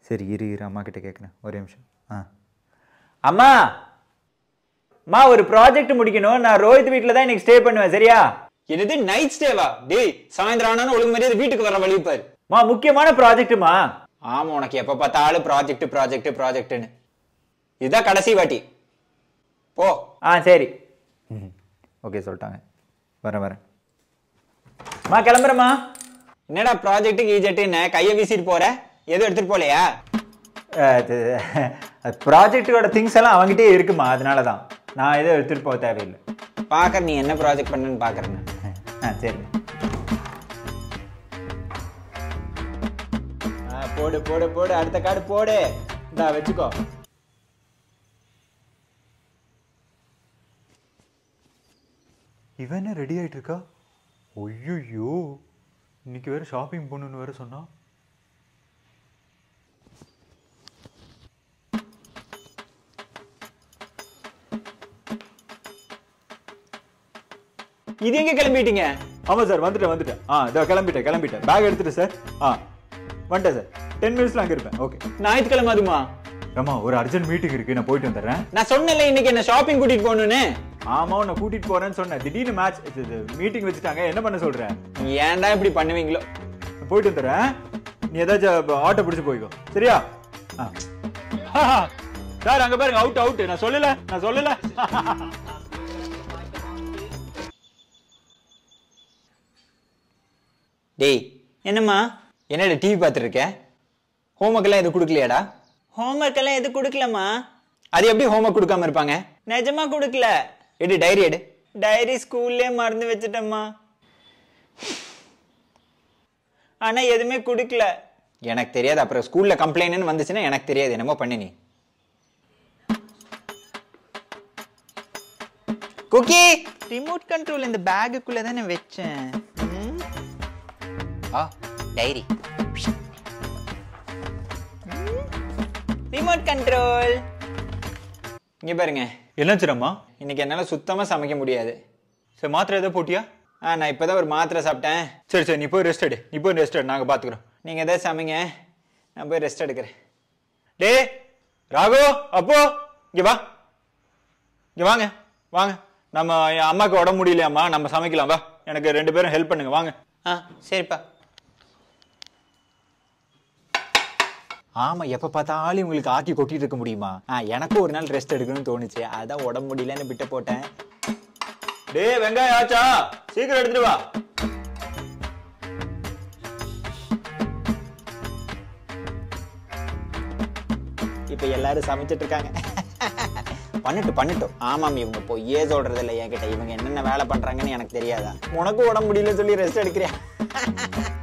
சரி இரு இரு அம்மா கிட்ட கேட்குறேன் ஒரே நிமிஷம் ஆ அம்மா அம்மா ஒரு ப்ராஜெக்ட் முடிக்கணும் நான் ரோஹித் வீட்டில் தான் இன்னைக்கு ஸ்டே பண்ணுவேன் சரியா என்னது நைட் ஸ்டேவா டேய் சாயந்தரம் ஆனாலும் ஒழுங்கு மரியாதை வீட்டுக்கு வர வழி பாரு மா முக்கியமான ப்ராஜெக்ட்டுமா ஆமா உனக்கு எப்ப பார்த்தாலும் ப்ராஜெக்ட் ப்ராஜெக்ட் ப்ராஜெக்ட்னு இதுதான் கடைசி வாட்டி போ ஆ சரி ம் ஓகே சொல்லிட்டாங்க வரேன் வரேன் மா கிளம்புறேம்மா என்னடா ப்ராஜெக்ட்டுக்கு ஈஜெட்டுன்னு கையை வீசிட்டு போற எதுவும் எடுத்துட்டு போலையா ப்ராஜெக்டோட திங்ஸ் எல்லாம் அவங்ககிட்டயே இருக்குமா அதனால தான் நான் எதுவும் எடுத்துகிட்டு போக தேவையில்லை பாக்குற நீ என்ன ப்ராஜெக்ட் பண்ணுன்னு பாக்குறேன் ஆ சரி ஆ, போடு போடு போடு அடுத்த கார்டு போடு இந்தா வச்சுக்கோ இவன் ரெடி ஆயிட்டு இருக்கா ஐயோ இன்னைக்கு வேற ஷாப்பிங் போகணுன்னு வேற சொன்னா இது எங்க கிளம்பிட்டீங்க ஆமாம் சார் வந்துட்டேன் வந்துட்டேன் ஆ இதோ கிளம்பிட்டேன் கிளம்பிட்டேன் பேக் எடுத்துட்டு சார் ஆ வந்துட்டேன் சார் டென் மினிட்ஸ்ல அங்கே இருப்பேன் ஓகே ஞாயிற்றுக்கிழமை அதுமா ரமா ஒரு அர்ஜென்ட் மீட்டிங் இருக்கு நான் போயிட்டு வந்துடுறேன் நான் சொன்னேன்ல இன்னைக்கு என்ன ஷாப்பிங் கூட்டிட்டு போகணும்னு ஆமா உன்னை கூட்டிட்டு போறேன்னு சொன்னேன் திடீர்னு மேட்ச் மீட்டிங் வச்சுட்டாங்க என்ன பண்ண சொல்றேன் நீ ஏன்டா இப்படி பண்ணுவீங்களோ நான் போயிட்டு வந்துடுறேன் நீ ஏதாச்சும் ஆட்டோ பிடிச்சு போய்க்கோ சரியா ஆ சார் அங்க பாருங்க அவுட் அவுட் நான் சொல்லல நான் சொல்லல டேய் என்னம்மா என்னடா டிவி பார்த்துட்டு இருக்க ஹோம்ஒர்க் எல்லாம் எதுவும் கொடுக்கலையாடா ஹோம்ஒர்க் எல்லாம் எதுவும் கொடுக்கலம்மா அது எப்படி ஹோம்ஒர்க் கொடுக்காம இருப்பாங்க நிஜமா கொடுக்கல எடு டைரி எடு டைரி ஸ்கூல்லே மறந்து வச்சுட்டேம்மா ஆனா எதுவுமே கொடுக்கல எனக்கு தெரியாது அப்புறம் ஸ்கூல்ல கம்ப்ளைண்ட்னு வந்துச்சுன்னா எனக்கு தெரியாது என்னமோ பண்ணு நீ குக்கி ரிமோட் கண்ட்ரோல் இந்த பேக்குக்குள்ள தானே வச்சேன் ம்? ஆ டைரி ரிமோட் கண்ட்ரோல் இங்க பாருங்க என்னாச்சுரம்மா இன்னைக்கு என்னால சுத்தமா சமைக்க முடியாது சரி மாத்திரை ஏதோ போட்டியா ஆ நான் இப்பதான் ஒரு மாத்திரை சாப்பிட்டேன் சரி சரி நீ போய் ரெஸ்ட் எடு நீ போய் ரெஸ்ட் எடு நாங்க பாத்துக்கிறோம் நீங்க எதாவது சமைங்க நான் போய் ரெஸ்ட் எடுக்கிறேன் டே ராகு அப்போ இங்க வா இங்க வாங்க வாங்க நம்ம என் அம்மாக்கு உடம்பு முடியலையாம்மா நம்ம சமைக்கலாம் வா எனக்கு ரெண்டு பேரும் ஹெல்ப் பண்ணுங்க வாங்க ஆ சரிப்பா ஆமா எப்ப பார்த்தாலும் உங்களுக்கு ஆக்கி கொட்டிட்டு இருக்க முடியுமா ஆ எனக்கும் ஒரு நாள் ரெஸ்ட் எடுக்கணும்னு தோணுச்சு அதான் உடம்பு முடியலன்னு விட்டு போட்டேன் டேய் வெங்காயம் ஆச்சா சீக்கிரம் எடுத்துட்டு வா இப்ப எல்லாரும் சமைச்சிட்டு இருக்காங்க பண்ணட்டும் பண்ணட்டும் ஆமாம் இவங்க பொய்யே சொல்றது இல்லை என்கிட்ட இவங்க என்னென்ன வேலை பண்றாங்கன்னு எனக்கு தெரியாதா உனக்கும் உடம்பு முடியல சொல்லி ரெஸ்ட் எடுக்கிறியா